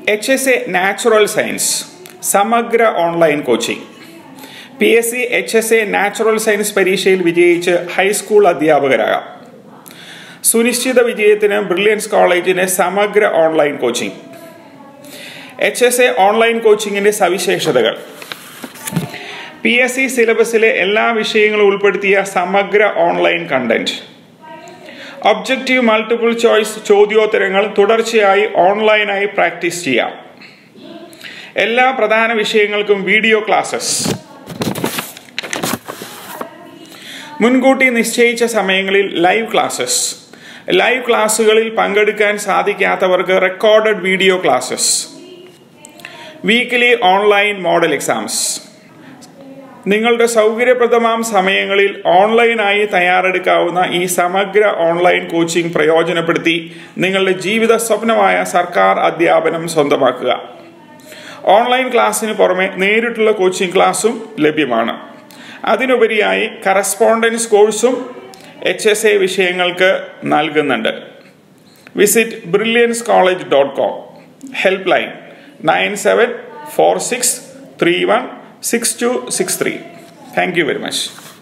H S A natural science സമഗ്ര online coaching P S C H S A natural science പരീക്ഷയിൽ വിജയിച്ച് high school അധ്യാപകരാകാം സുനിശ്ചിത വിജയത്തിന് ബ്രില്യൻസ് കോളേജിന് സമഗ്ര online coaching H S A online കോച്ചിങ്ങിന്റെ സവിശേഷതകൾ പി എസ് സി സിലബസിലെ എല്ലാ വിഷയങ്ങളും ഉൾപ്പെടുത്തിയ സമഗ്ര online content objective multiple choice ചോദ്യോത്തരങ്ങൾ തുടർച്ചയായി ഓൺലൈനായി പ്രാക്ടീസ് ചെയ്യാം എല്ലാ പ്രധാന വിഷയങ്ങൾക്കും വീഡിയോ ക്ലാസ്സസ് മുൻകൂട്ടി നിശ്ചയിച്ച സമയങ്ങളിൽ ലൈവ് ക്ലാസ്സസ് ലൈവ് ക്ലാസ്സുകളിൽ പങ്കെടുക്കാൻ സാധിക്കാത്തവർക്ക് recorded video classes weekly online model exams നിങ്ങളുടെ സൗകര്യപ്രദമാം സമയങ്ങളിൽ ഓൺലൈനായി തയ്യാറെടുക്കാവുന്ന ഈ സമഗ്ര ഓൺലൈൻ കോച്ചിംഗ് പ്രയോജനപ്പെടുത്തി നിങ്ങളുടെ ജീവിത സ്വപ്നമായ സർക്കാർ അധ്യാപനം സ്വന്തമാക്കുക ഓൺലൈൻ ക്ലാസ്സിന് പുറമെ നേരിട്ടുള്ള കോച്ചിംഗ് ക്ലാസ്സും ലഭ്യമാണ് അതിനുപരിയായി കറസ്പോണ്ടൻസ് കോഴ്സും എച്ച് എസ് എ വിഷയങ്ങൾക്ക് നൽകുന്നുണ്ട് visit Brilliance college dot com help line nine seven four six three one six two six three thank you very much